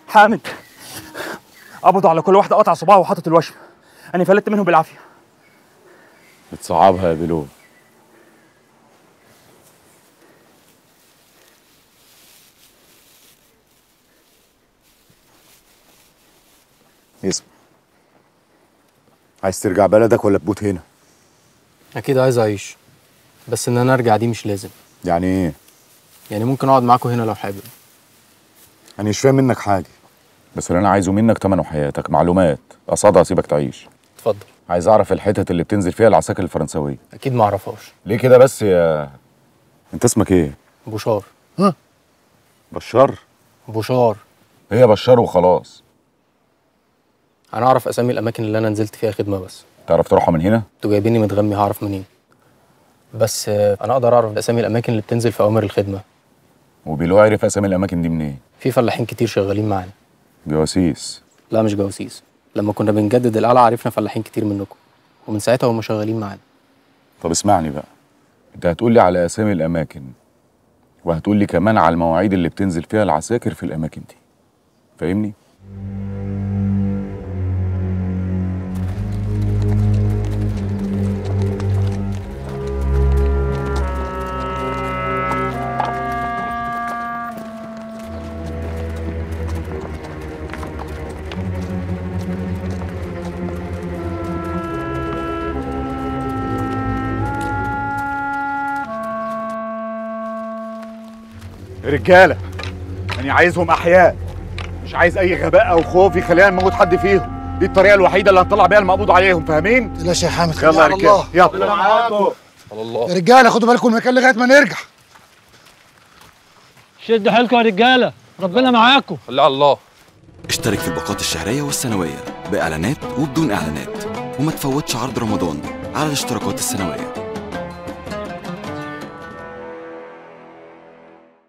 حامد قبضوا على كل واحده قطع صباعه وحاطط الوشم انا فلتت منهم بالعافيه بتصعبها يا بلول اسم عايز ترجع بلدك ولا تبوت هنا اكيد عايز اعيش بس ان انا ارجع دي مش لازم يعني ايه يعني ممكن اقعد معاكم هنا لو حابب انا مش فاهم منك حاجه بس اللي انا عايزه منك تمن وحياتك معلومات قصادها اسيبك تعيش اتفضل عايز اعرف الحتت اللي بتنزل فيها العساكر الفرنسويه اكيد ما اعرفهاش ليه كده بس يا انت اسمك ايه بوشار بشار بوشار هي بشار وخلاص انا اعرف اسامي الاماكن اللي انا نزلت فيها خدمه بس تعرف تروحها من هنا انتوا جايبيني متغمي هعرف منين بس آه، انا اقدر اعرف اسامي الاماكن اللي بتنزل في اوامر الخدمه وبيلو عرف اسامي الاماكن دي منين في فلاحين كتير شغالين معانا جواسيس لا مش جواسيس لما كنا بنجدد القلعه عرفنا فلاحين كتير منكم ومن ساعتها هم شغالين معانا طب اسمعني بقى انت هتقول لي على اسامي الاماكن وهتقول لي كمان على المواعيد اللي بتنزل فيها العساكر في الاماكن دي فاهمني رجاله انا عايزهم احياء مش عايز اي غباء او خوف يخلينا نموت حد فيهم دي الطريقه الوحيده اللي هنطلع بيها المقبوض عليهم فاهمين تقلقش يا حامد يلا خليها يا على رجاله الله يلا يا رجاله خدوا بالكم من المكان لغايه ما نرجع شدوا حيلكم يا رجاله ربنا معاكم خليها على الله اشترك في الباقات الشهرية والسنوية بإعلانات وبدون إعلانات وما تفوتش عرض رمضان على الاشتراكات السنوية